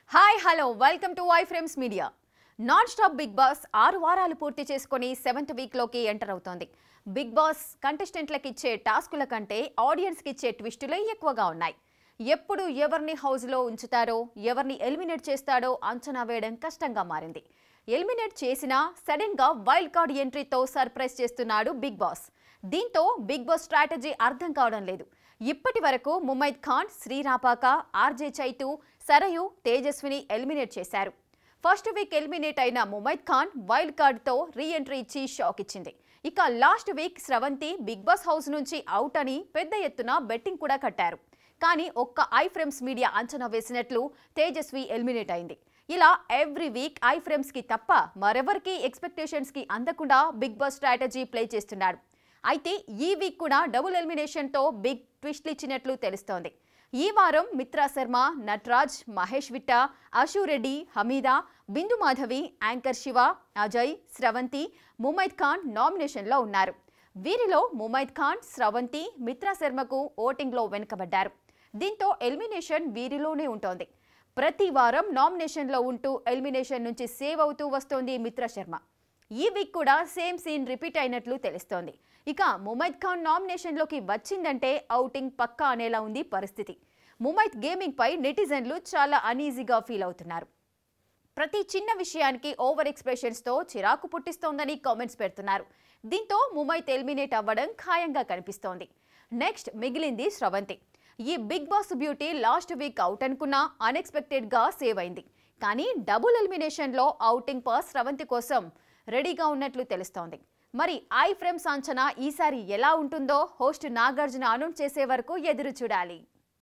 hi hello welcome to Y frames media non stop Bigg Boss ఆరు వారాలు పూర్తి చేసుకొని సెవెంత్ వీక్లోకి ఎంటర్ అవుతోంది బిగ్ బాస్ కంటెస్టెంట్లకు ఇచ్చే టాస్కుల కంటే ఆడియన్స్కి ఇచ్చే ట్విస్టులే ఎక్కువగా ఉన్నాయి ఎప్పుడు ఎవరిని హౌస్లో ఉంచుతారో ఎవరిని ఎలిమినేట్ చేస్తాడో అంచనా వేయడం కష్టంగా మారింది ఎలిమినేట్ చేసినా సడన్గా వైల్డ్ కార్డ్ ఎంట్రీతో సర్ప్రైజ్ చేస్తున్నాడు బిగ్ బాస్ దీంతో బిగ్ బాస్ స్ట్రాటజీ అర్థం కావడం లేదు ఇప్పటి వరకు ముమైద్ ఖాన్ శ్రీరాపాక ఆర్జే చైతు సరయు తేజస్విని ఎలిమినేట్ చేశారు ఫస్ట్ వీక్ ఎలిమినేట్ అయిన ముమైద్ ఖాన్ వైల్డ్ కార్డ్తో రీ ఎంట్రీ ఇచ్చి షాక్ ఇచ్చింది ఇక last week Sravanthi Bigg Boss house నుంచి అవుట్ అని పెద్ద ఎత్తున బెట్టింగ్ కూడా కట్టారు కానీ ఒక్క ఐ ఫ్రేమ్స్ మీడియా అంచనా వేసినట్లు తేజస్వి ఎలిమినేట్ అయింది ఇలా ఎవ్రీ వీక్ ఐ ఫ్రేమ్స్కి తప్ప మరెవరికి ఎక్స్పెక్టేషన్స్కి అందకుండా బిగ్ బాస్ స్ట్రాటజీ ప్లే చేస్తున్నాడు అయితే ఈ వీక్ కూడా డబుల్ ఎలిమినేషన్తో బిగ్ ట్విస్ట్లు ఇచ్చినట్లు తెలుస్తోంది ఈ వారం మిత్రా శర్మ నటరాజ్ మహేష్ విట్ట అశు రెడ్డి హమీదా బిందు మాధవి యాంకర్ శివ అజయ్ స్రవంతి ముమైద్ ఖాన్ నామినేషన్లో ఉన్నారు వీరిలో ముమైద్ ఖాన్ స్రవంతి మిత్రా శర్మకు ఓటింగ్లో వెనుకబడ్డారు దీంతో ఎలిమినేషన్ వీరిలోనే ఉంటోంది ప్రతి వారం నామినేషన్లో ఉంటూ ఎలిమినేషన్ నుంచి సేవ్ అవుతూ వస్తోంది మిత్రా శర్మ ఈ వీక్ కూడా సేమ్ సీన్ రిపీట్ అయినట్లు తెలుస్తోంది ఇక ముమైద్ ఖాన్ నామినేషన్లోకి వచ్చిందంటే అవుటింగ్ పక్కా అనేలా ఉంది పరిస్థితి ముమైద్ గేమింగ్ పై నెటిజన్లు చాలా అనీజీగా ఫీల్ అవుతున్నారు ప్రతి చిన్న విషయానికి ఓవర్ ఎక్స్ప్రెషన్స్తో చిరాకు పుట్టిస్తోందని కామెంట్స్ పెడుతున్నారు దీంతో ముమైత్ ఎలిమినేట్ అవ్వడం ఖాయంగా కనిపిస్తోంది నెక్స్ట్ మిగిలింది స్రవంతి ఈ Bigg Boss beauty last week out అనుకున్నా అన్ఎక్స్పెక్టెడ్గా సేవ్ అయింది కానీ డబుల్ ఎలిమినేషన్లో అవుటింగ్ పాస్ స్రవంతి కోసం రెడీగా ఉన్నట్లు తెలుస్తోంది మరి ఐ ఫ్రేమ్స్ అంచనా ఈసారి ఎలా ఉంటుందో హోస్ట్ నాగార్జున అనౌన్స్ చేసే వరకు ఎదురు చూడాలి